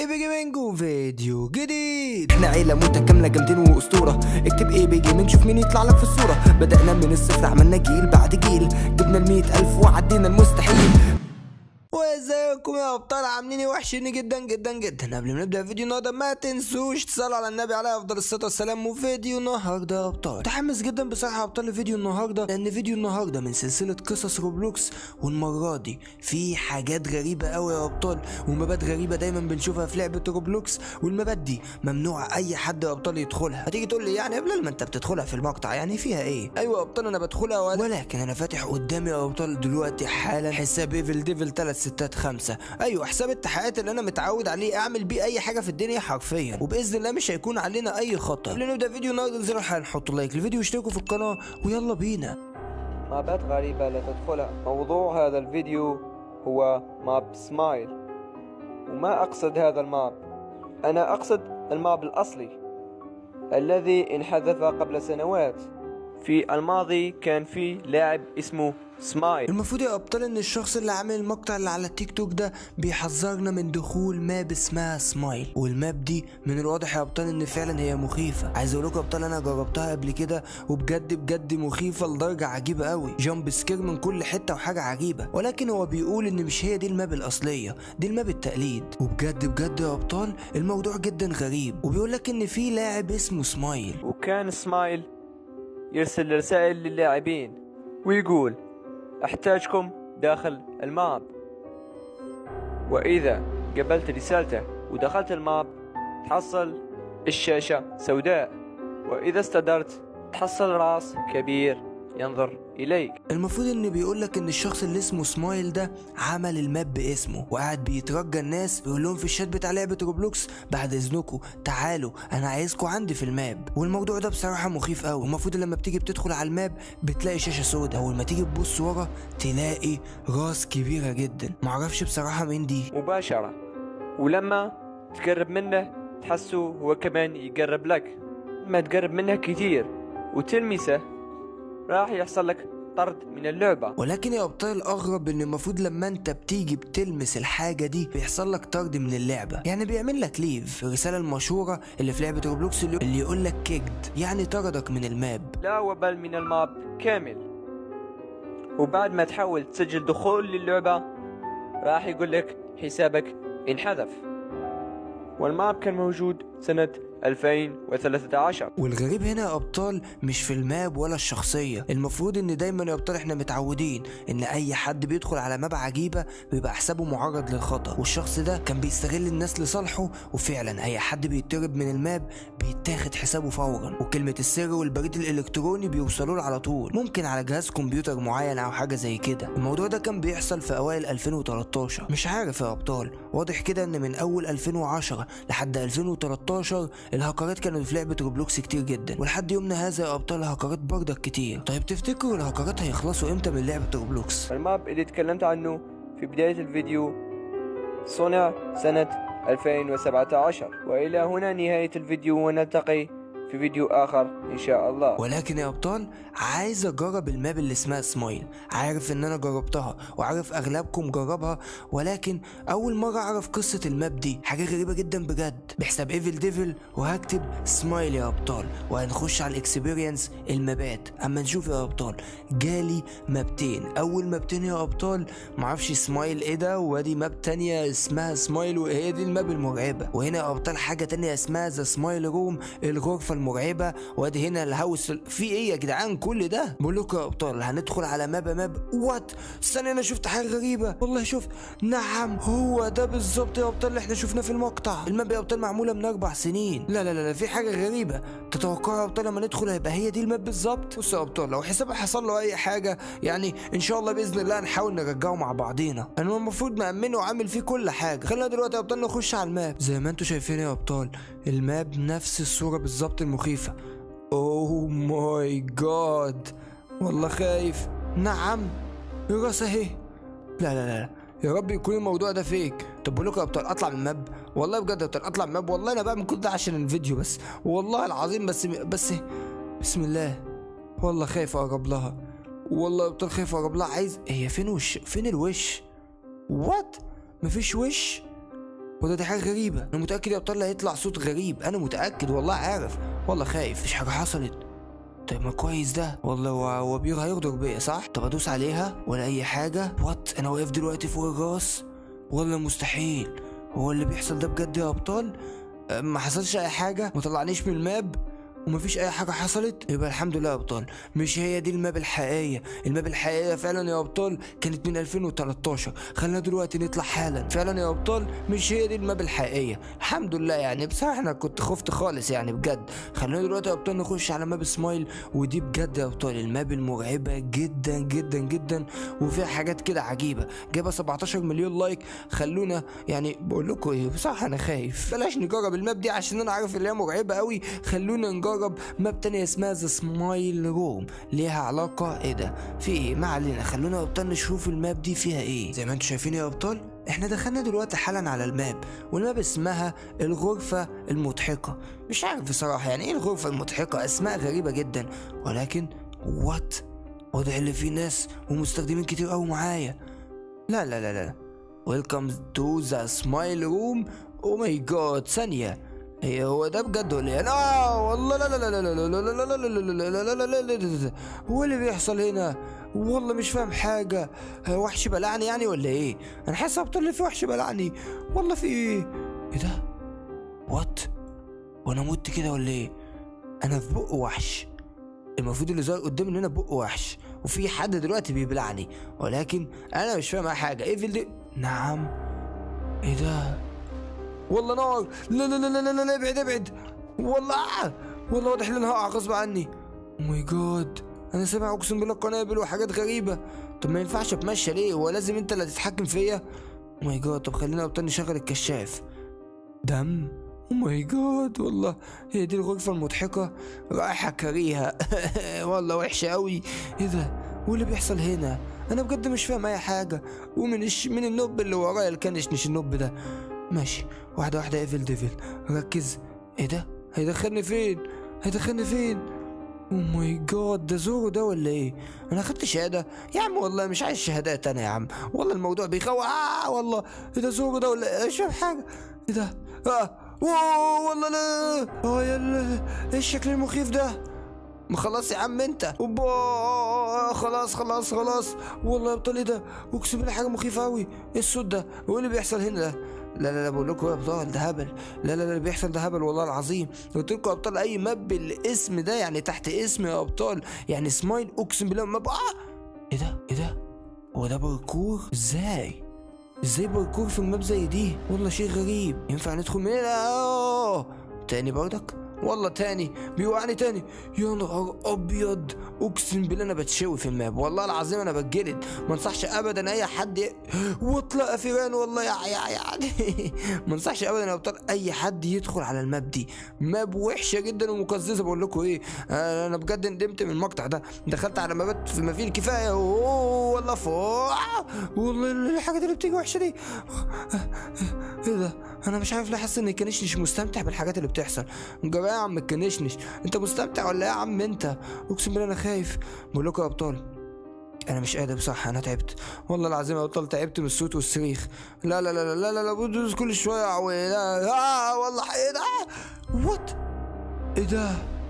ايه بيجي منجو فيديو جديد احنا عيلة متكاملة جامدين واسطورة اكتب ايه بيجي من شوف مين يطلع لك في الصورة بدأنا من الصفر عملنا جيل بعد جيل جبنا المية ألف وعدينا المستحيل وازيكم يا ابطال عاملين ايه وحشين جدا جدا جدا قبل ما نبدا فيديو النهارده ما تنسوش تصلوا على النبي عليه افضل الصلاه والسلام وفيديو النهارده يا ابطال متحمس جدا بصراحه يا ابطال لفيديو النهارده لان فيديو النهارده من سلسله قصص روبلوكس والمره دي في حاجات غريبه قوي يا ابطال ومبات غريبه دايما بنشوفها في لعبه روبلوكس والمبات دي ممنوع اي حد يا ابطال يدخلها هتيجي تقول لي يعني قبل ما انت بتدخلها في المقطع يعني فيها ايه ايوه يا ابطال انا بدخلها ولكن انا فاتح قدامي يا ابطال دلوقتي حالا حساب ايفل ديفل 365 ايوه حساب التحقيقات اللي انا متعود عليه اعمل بيه اي حاجه في الدنيا حرفيا وباذن الله مش هيكون علينا اي خطر قبل ما نبدا فيديو النهارده انزلوا الحلقه نحطوا لايك للفيديو واشتركوا في القناه ويلا بينا مابات غريبة لا تدخلها موضوع هذا الفيديو هو ماب سمايل وما أقصد هذا الماب أنا أقصد الماب الأصلي الذي انحذف قبل سنوات في الماضي كان في لاعب اسمه سمايل المفروض يا ابطال ان الشخص اللي عامل المقطع اللي على التيك توك ده بيحذرنا من دخول ماب اسمها سمايل والماب دي من الواضح يا ابطال ان فعلا هي مخيفه عايز اقول لكم يا ابطال انا جربتها قبل كده وبجد بجد مخيفه لدرجه عجيبه قوي جامب سكير من كل حته وحاجه عجيبه ولكن هو بيقول ان مش هي دي الماب الاصليه دي الماب التقليد وبجد بجد يا ابطال الموضوع جدا غريب وبيقول لك ان في لاعب اسمه سمايل وكان سمايل يرسل رسائل للاعبين ويقول احتاجكم داخل الماب واذا قبلت رسالته ودخلت الماب تحصل الشاشة سوداء واذا استدرت تحصل راس كبير ينظر اليك المفروض ان بيقول لك ان الشخص اللي اسمه سمايل ده عمل الماب باسمه وقاعد بيترجى الناس بيقول لهم في الشات بتاع لعبه روبلوكس بعد اذنكم تعالوا انا عايزكم عندي في الماب والموضوع ده بصراحه مخيف قوي المفروض لما بتيجي بتدخل على الماب بتلاقي شاشه سوداء اول ما تيجي تبص ورا تلاقي راس كبيره جدا معرفش بصراحه مين دي مباشرة ولما تقرب منه تحسه هو كمان يقرب لك لما تقرب منه كثير وتلمسه راح يحصل لك طرد من اللعبة ولكن يا ابطال الاغرب ان المفروض لما انت بتيجي بتلمس الحاجه دي بيحصل لك طرد من اللعبه يعني بيعمل لك ليف الرساله المشهوره اللي في لعبه روبلوكس اللي اللي يقول لك كيكد يعني طردك من الماب لا وبل من الماب كامل وبعد ما تحاول تسجل دخول للعبة راح يقول لك حسابك انحذف والماب كان موجود سنة 2013 والغريب هنا يا ابطال مش في الماب ولا الشخصيه المفروض ان دايما يا ابطال احنا متعودين ان اي حد بيدخل على ماب عجيبه بيبقى حسابه معرض للخطر والشخص ده كان بيستغل الناس لصالحه وفعلا اي حد بيطرد من الماب بيتاخد حسابه فورا وكلمه السر والبريد الالكتروني بيوصلوا له على طول ممكن على جهاز كمبيوتر معين او حاجه زي كده الموضوع ده كان بيحصل في اوائل 2013 مش عارف يا ابطال واضح كده ان من اول 2010 لحد 2013 الهاكرات كانوا في لعبة روبلوكس كتير جدا ولحد يومنا هذا يا ابطال الهاكرات برضك كتير طيب تفتكروا الهاكرات هيخلصوا امتى من لعبة روبلوكس الماب اللي تكلمت عنه في بداية الفيديو صنع سنة 2017 وإلى هنا نهاية الفيديو ونلتقي في فيديو آخر إن شاء الله ولكن يا ابطال عايز اجرب الماب اللي اسمها سمايل عارف ان انا جربتها وعارف اغلبكم جربها ولكن اول مره اعرف قصه الماب دي حاجه غريبه جدا بجد بحساب ايفل ديفل وهكتب سمايل يا ابطال وهنخش على الاكسبيرينس المابات اما نشوف يا ابطال جالي مابتين اول مابتين يا ابطال معرفش سمايل ايه ده وادي ماب تانية اسمها سمايل وهي دي الماب المرعبه وهنا يا ابطال حاجه تانية اسمها ذا سمايل روم الغرفه المرعبه وادي هنا الهاوس في ايه يا جدعان كل ده بقول لكم يا ابطال هندخل على ماب ماب وات استنى انا شفت حاجه غريبه والله شفت نعم هو ده بالظبط يا ابطال اللي احنا شفناه في المقطع الماب يا ابطال معموله من اربع سنين لا لا لا, لا في حاجه غريبه تتوقعوا يا ابطال لما ندخل هيبقى هي دي الماب بالظبط بصوا يا ابطال لو حساب حصل له اي حاجه يعني ان شاء الله باذن الله نحاول نرجعه مع بعضينا انا المفروض مأمنه وعامل فيه كل حاجه خلينا دلوقتي يا ابطال نخش على الماب زي ما انتم شايفين يا ابطال الماب نفس الصوره بالظبط المخيفه اوه ماي جاد والله خايف نعم الراس اهي لا لا لا يا رب يكون الموضوع ده فيك طب بقول لكم يا ابطال اطلع من الماب والله بجد يا ابطال اطلع من الماب والله انا بعمل كل ده عشان الفيديو بس والله العظيم بس بس بسم الله والله خايف اقرب لها والله يا ابطال خايف اقرب لها عايز هي فين وش فين الوش وات مفيش وش وده دي حاجه غريبه انا متاكد يا ابطال هيطلع صوت غريب انا متاكد والله عارف والله خايف مفيش حاجه حصلت طيب ما كويس ده والله هو هو بير هيغدر بيا صح طب ادوس عليها ولا اي حاجه وات انا واقف دلوقتي فوق الراس والله مستحيل هو اللي بيحصل ده بجد يا ابطال أه، ما حصلش اي حاجه ما طلعنيش من الماب ومفيش اي حاجه حصلت يبقى الحمد لله يا ابطال مش هي دي الماب الحقيقيه الماب الحقيقيه فعلا يا ابطال كانت من 2013 خلينا دلوقتي نطلع حالا فعلا يا ابطال مش هي دي الماب الحقيقيه الحمد لله يعني بصراحه انا كنت خفت خالص يعني بجد خلينا دلوقتي يا ابطال نخش على ماب سمايل ودي بجد يا ابطال الماب المرعبه جدا جدا جدا وفيها حاجات كده عجيبه جايبه 17 مليون لايك خلونا يعني بقول لكم ايه بصراحه انا خايف بلاش نجرب الماب دي عشان انا عارف ان هي مرعبه قوي خلونا نجرب ماب تانية اسمها ذا سمايل روم ليها علاقه ايه ده في ايه ما علينا خلونا يا ابطال نشوف الماب دي فيها ايه زي ما انتم شايفين يا ابطال احنا دخلنا دلوقتي حالا على الماب والماب اسمها الغرفة المضحكة مش عارف بصراحة يعني ايه الغرفة المضحكة اسماء غريبة جدا ولكن وات واضح ان في ناس ومستخدمين كتير قوي معايا لا لا لا لا ويلكم تو ذا سمايل روم او ماي جاد ثانية هي هو ده بجد ولا ايه؟ لا والله لا لا لا لا لا لا لا لا لا لا لا لا لا لا لا لا هو اللي بيحصل هنا والله مش فاهم حاجة وحش بلعني يعني ولا ايه؟ انا حاسس ابطال في وحش بلعني والله في ايه؟ ايه ده؟ وات؟ وانا مت كده ولا ايه؟ انا في بق وحش المفروض اللي ظاهر قدامي ان انا بق وحش وفي حد دلوقتي بيبلعني ولكن انا مش فاهم اي حاجه ايفل دي نعم ايه ده والله نار لا لا لا لا لا لا ابعد ابعد والله آه. والله واضح ان انا هقع غصب عني ماي جاد انا سامع اقسم بالله قنابل وحاجات غريبه طب ما ينفعش اتمشى ليه هو لازم انت اللي تتحكم فيا ماي جاد طب خلينا ابطال نشغل الكشاف دم او ماي جاد والله هي دي الغرفة المضحكة رائحة كريهة والله وحشة قوي ايه ده واللي بيحصل هنا انا بجد مش فاهم اي حاجة ومن الش... من النوب اللي ورايا اللي كانش مش النوب ده ماشي واحدة واحدة ايفل ديفل ركز ايه ده هيدخلني فين هيدخلني فين او ماي جاد ده زورو ده ولا ايه؟ انا اخدت شهاده يا عم والله مش عايز شهادات انا يا عم والله الموضوع بيخوف آه والله ايه ده زورو ده ولا ايه؟ مش فاهم حاجه ايه ده؟ اه واو والله لا اه يا ال- ايه الشكل المخيف ده؟ ما خلاص يا عم انت اوبا خلاص خلاص خلاص والله يا ابطال ايه ده؟ اقسم بالله حاجه مخيفه قوي ايه الصوت ده؟ وايه اللي بيحصل هنا ده؟ لا لا لا بقول لكم يا ابطال ده هبل لا لا لا اللي بيحصل ده هبل والله العظيم قلت لكم يا ابطال اي ماب بالاسم ده يعني تحت اسم يا ابطال يعني سمايل اقسم بالله ماب اه ايه ده ايه ده هو ده باركور ازاي ازاي باركور في الماب زي دي والله شيء غريب ينفع ندخل من هنا اه تاني برضك والله تاني بيوقعني تاني يا نهار ابيض اقسم بالله انا بتشوي في الماب والله العظيم انا بتجلد ما انصحش ابدا اي حد ي... واطلع فيران والله يا يا يا ما انصحش ابدا يا ابطال اي حد يدخل على الماب دي ماب وحشه جدا ومقززه بقول لكم ايه انا أنا بجد ندمت من المقطع ده دخلت على مابات في ما فيه الكفايه اوه والله فوق والله الحاجات اللي بتيجي وحشه دي ايه ده انا مش عارف ليه حاسس ان الكنشنش مستمتع بالحاجات اللي بتحصل جرى يا عم الكنشنش انت مستمتع ولا ايه يا عم انت اقسم بالله انا خايف بقول لكم يا ابطال انا مش قادر صح انا تعبت والله العظيم يا ابطال تعبت من الصوت والصريخ لا لا لا لا لا لا, لا بدوس كل شويه يا عوي لا آه والله ايه ده وات ايه ده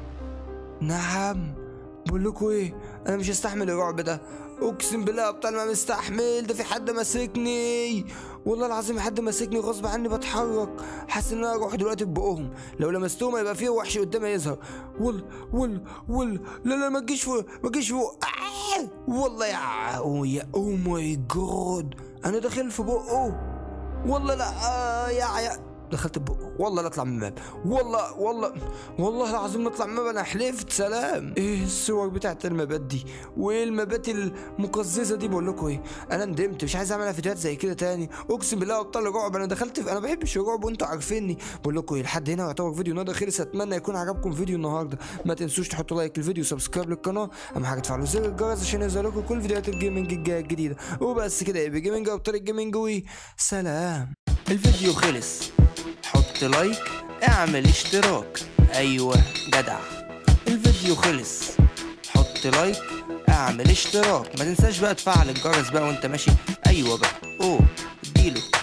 نعم بقول لكم ايه انا مش هستحمل الرعب ده اقسم بالله يا ابطال ما مستحمل ده في حد ماسكني والله العظيم حد ماسكني غصب عني بتحرك حاسس ان انا اروح دلوقتي ببقهم لو لمستهم هيبقى فيه وحش قدامي يظهر وال وال وال لا لا ما تجيش فوق ما تجيش فوق آه! والله يا أو يا او ماي جاد انا داخل في بقه والله لا آه يا يا دخلت بقه والله لا اطلع من الماب والله والله والله العظيم ما اطلع من الماب انا حلفت سلام ايه الصور بتاعت المابات دي وايه المابات المقززه دي بقول لكم ايه انا ندمت مش عايز اعمل فيديوهات زي كده تاني اقسم بالله ابطال الرعب انا دخلت في انا ما بحبش الرعب وانتوا عارفيني بقول لكم ايه لحد هنا يعتبر فيديو النهارده خلص اتمنى يكون عجبكم فيديو النهارده ما تنسوش تحطوا لايك للفيديو وسبسكرايب للقناه اهم حاجه تفعلوا زر الجرس عشان يظهر لكم كل فيديوهات الجيمنج الجايه الجديده وبس كده يا جيمنج ابطال الجيمنج سلام الفيديو خلص حط لايك اعمل اشتراك ايوه جدع الفيديو خلص حط لايك اعمل اشتراك ما تنساش بقى تفعل الجرس بقى وانت ماشي ايوه بقى اوه اديله